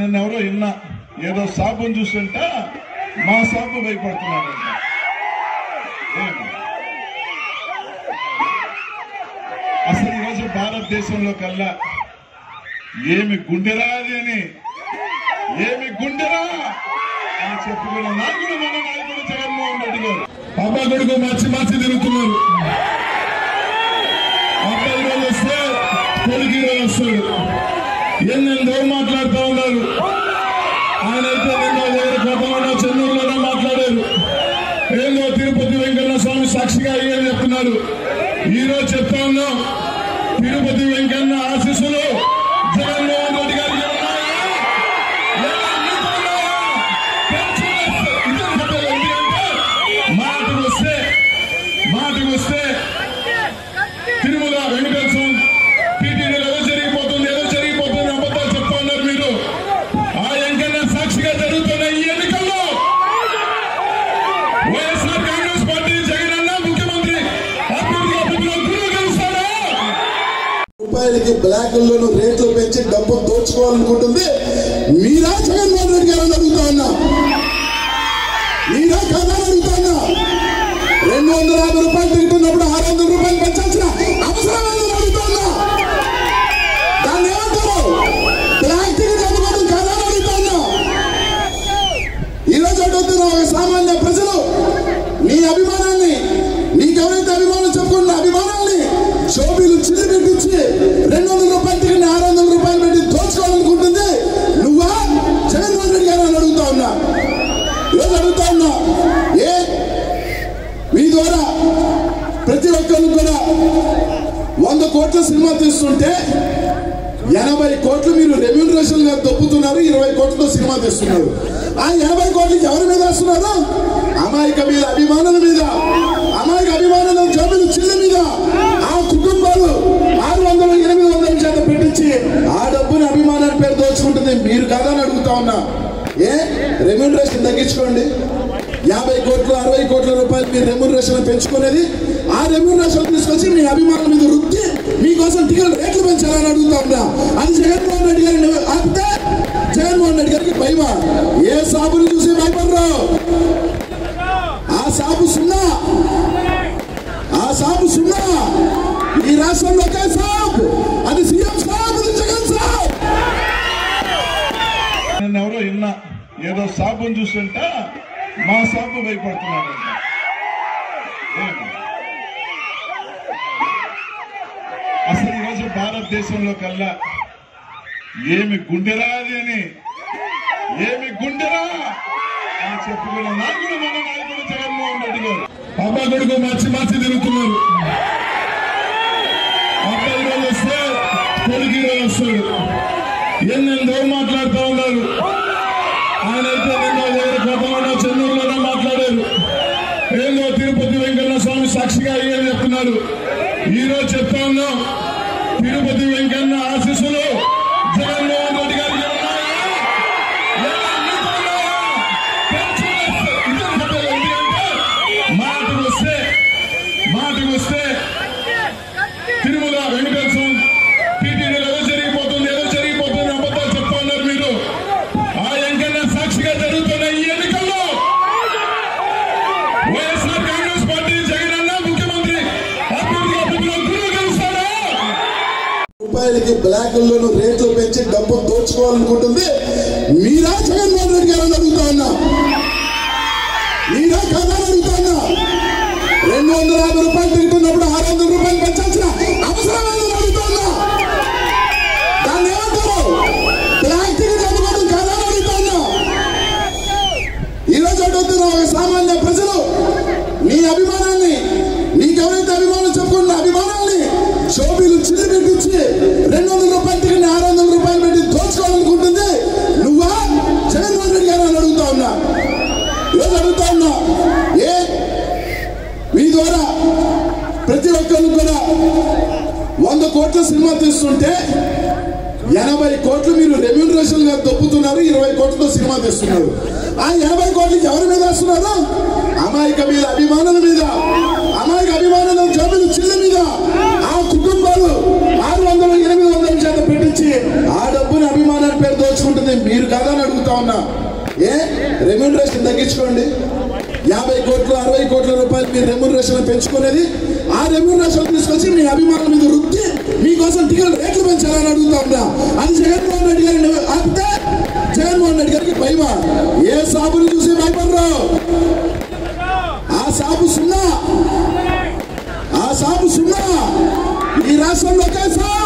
నేను ఎవరో విన్నా ఏదో సాబుని చూస్తుంట మా సాబు భయపడుతున్నాడంట ఏమి? అసలు ఈరోజు భారతదేశంలో కల్లా ఏమి గుండెరా అది అని ఏమి గుండెరా అని చెప్పుకున్న నాయకుడు మన నాయకుడు జగన్మోహన్ రెడ్డి గారు అబ్బా కొడుకు మార్చి మార్చి తిరుగుతున్నారు అబ్బాయి రోజు వస్తే కొడుకు రోజు వస్తాడు ఎన్నెందో మాట్లాడుతూ ఉన్నారు ఆయన అయితే నిన్న వేరే కోటలోనో చెన్నూరులోనో మాట్లాడారు ఏందో తిరుపతి వెంకన్న స్వామి సాక్షిగా అయ్యేది చెప్తున్నారు ఈ రోజు చెప్తా ఉన్నాం తిరుపతి వెంకన్న ఆశీస్సులు జగన్మోహన్ రెడ్డి గారికి ఉన్నాయా? లేదా మీకు ఉన్నాయా? పెంచుకోవాలి. ఇదే చెప్పేది. ఎందుకంటే మాటకు వస్తే మాటకు వస్తే తిరుమల వెంకటేశ్వర టీటీడీలో ఏదో జరిగిపోతుంది ఏదో జరిగిపోతుంది అబద్ధాలు చెప్తా ఉన్నారు మీరు ఆ వెంకన్న సాక్షిగా జరుగుతున్న ఈ ఎన్నికల్లో వైఎస్ఆర్ కాంగ్రెస్ పార్టీ జగన్ అన్న ముఖ్యమంత్రి అభ్యర్థిగా పెట్టిన గురువు గెలుస్తాడా రూపాయలకి బ్లాకుల్లోనూ రేట్లు పెంచి డబ్బు దోచుకోవాలనుకుంటుంది మీరా జగన్మోహన్ రెడ్డి గారు అని అడుగుతా ఉన్నా మీరా కదా అని అడుగుతా ఉన్నా రెండు వందల యాభై రూపాయలు తింటున్నప్పుడు ఆరు వందల రూపాయలు పెంచాల్సిన అవసరం లేదని అడుగుతా ఉన్నా దాన్ని ఏమంటారు బ్లాక్ టికెట్ అమ్ముకోవడం కదా అని అడుగుతా ఉన్నా ఈ రోజు అడుగుతున్న ఒక సామాన్య ప్రజలు నీ అభిమానాన్ని నీకెవరైతే అభిమానం చెప్పుకున్న అభిమానాన్ని షోబీలు చిల్లి పెట్టించి రెండు వందల రూపాయలు తిరిగి ఆరు వందల రూపాయలు పెట్టి దోచుకోవాలనుకుంటుంది నువ్వా జగన్మోహన్ రెడ్డి గారు అని అడుగుతా ఉన్నా ఈరోజు అడుగుతా ఉన్నా ఏ మీ ద్వారా ప్రతి ఒక్కరు కూడా వంద కోట్ల సినిమా తీస్తుంటే ఎనభై కోట్లు మీరు రెమ్యూనరేషన్ గా దొప్పుతున్నారు ఇరవై కోట్లతో సినిమా తీస్తున్నారు ఆ ఎనభై కోట్లకి ఎవరి మీద వేస్తున్నారు అమాయక మీద అభిమానుల మీద అమాయక అభిమానుల జోబులు చిల్ల మీద ఆ కుటుంబాలు ఆరు వందలు ఎనిమిది వందల చేత పెట్టించి ఆ డబ్బుని అభిమానాన్ని పేరు దోచుకుంటుంది మీరు కాదని అడుగుతా ఉన్నా ఏ రెమ్యూనరేషన్ తగ్గించుకోండి యాభై కోట్లు అరవై కోట్ల రూపాయలు మీ రెమ్యూనరేషన్ పెంచుకునేది ఆ రెమ్యూనరేషన్ తీసుకొచ్చి మీ అభిమానుల మీద రుద్ది మీకోసం టికెట్ రేట్లు పెంచాలని అడుగుతా ఉన్నా అది జగన్మోహన్ రెడ్డి గారిని ఆపితే జగన్మోహన్ రెడ్డి గారికి భయమా ఏ సాబుని చూసి భయపడరు ఆ సాబు సున్నా ఆ సాబు సున్నా ఈ రాష్ట్రంలో ఒకే సాబ్ అది సీఎం సాబ్ అది జగన్ సాబ్ నేను ఎవరో విన్నా ఏదో సాబుని చూస్తుంట మా సాబు భయపడుతున్నాడంట ఏమి? అసలు ఈరోజు భారతదేశంలో కల్లా ఏమి గుండెరా అది అని ఏమి గుండెరా అని చెప్పుకున్న నాయకుడు మన నాయకుడు జగన్మోహన్ రెడ్డి గారు అబ్బా కొడుకు మార్చి మార్చి తిరుగుతున్నారు అబ్బాయి రోజు వస్తే కొడుకు రోజు వస్తాడు ఎన్నెందో మాట్లాడుతూ ఉన్నారు ఆయన అయితే నిన్న వేరే కోటలోనో చెన్నూరులోనో మాట్లాడారు ఏందో తిరుపతి వెంకన్న స్వామి సాక్షిగా అయ్యేది చెప్తున్నారు ఈ రోజు చెప్తా ఉన్నాం తిరుపతి వెంకన్న ఆశీస్సులు జగన్మోహన్ రెడ్డి గారికి ఉన్నాయా? లేదా మీకు ఉన్నాయా? పెంచుకోవాలి. ఇదే చెప్పేది. ఎందుకంటే మాటకు వస్తే మాటకు వస్తే తిరుమల వెంకటేశ్వర టీటీడీలో ఏదో జరిగిపోతుంది ఏదో జరిగిపోతుంది అబద్ధాలు చెప్తా ఉన్నారు మీరు ఆ వెంకన్న సాక్షిగా జరుగుతున్న ఈ ఎన్నికల్లో వైఎస్ఆర్ కాంగ్రెస్ పార్టీ జగన్ అన్న ముఖ్యమంత్రి అభ్యర్థిగా పెట్టిన గురువు గెలుస్తాడా రూపాయలకి బ్లాకుల్లోనూ రేట్లు పెంచి డబ్బు దోచుకోవాలనుకుంటుంది మీరా జగన్మోహన్ రెడ్డి గారు అని అడుగుతా ఉన్నా మీరా కదా అని అడుగుతా ఉన్నా రెండు వందల యాభై రూపాయలు తింటున్నప్పుడు ఆరు వందల రూపాయలు పెంచాల్సిన అవసరం లేదని అడుగుతా ఉన్నా దాన్ని ఏమంటారు బ్లాక్ టికెట్ అమ్ముకోవడం కదా అని అడుగుతా ఉన్నా ఈ రోజు అడుగుతున్న ఒక సామాన్య ప్రజలు నీ అభిమానాన్ని నీకెవరైతే అభిమానం చెప్పుకున్న అభిమానాన్ని షోబీలు చిల్లి పెట్టించి రెండు వందల రూపాయలు తిరిగి ఆరు వందల రూపాయలు పెట్టి దోచుకోవాలనుకుంటుంది నువ్వా జగన్మోహన్ రెడ్డి గారు అని అడుగుతా ఉన్నా ఈరోజు అడుగుతా ఉన్నా ఏ మీ ద్వారా ప్రతి ఒక్కరు కూడా వంద కోట్ల సినిమా తీస్తుంటే ఎనభై కోట్లు మీరు రెమ్యూనరేషన్ గా దొప్పుతున్నారు ఇరవై కోట్లతో సినిమా తీస్తున్నారు ఆ ఎనభై కోట్లకి ఎవరి మీద వేస్తున్నారు అమాయక మీద అభిమానుల మీద అమాయక అభిమానుల జోబులు చిల్ల మీద ఆ కుటుంబాలు ఆరు వందలు ఎనిమిది వందల చేత పెట్టించి ఆ డబ్బుని అభిమానాన్ని పేరు దోచుకుంటుంది మీరు కాదు రెమ్యూనరేషన్ తగ్గించుకోండి యాభై కోట్లు అరవై కోట్ల రూపాయలు మీ రెమ్యూనరేషన్ పెంచుకునేది ఆ రెమ్యూనరేషన్ తీసుకొచ్చి మీ అభిమానుల మీద రుద్ది మీకోసం టికెట్ రేట్లు పెంచాలని అడుగుతా ఉన్నా అది జగన్మోహన్ రెడ్డి గారిని ఆపితే జగన్మోహన్ రెడ్డి గారికి భయమా ఏ సాబుని చూసి భయపడరు ఆ సాబు సున్నా ఆ సాబు సున్నా ఈ రాష్ట్రంలో ఒకే సాబ్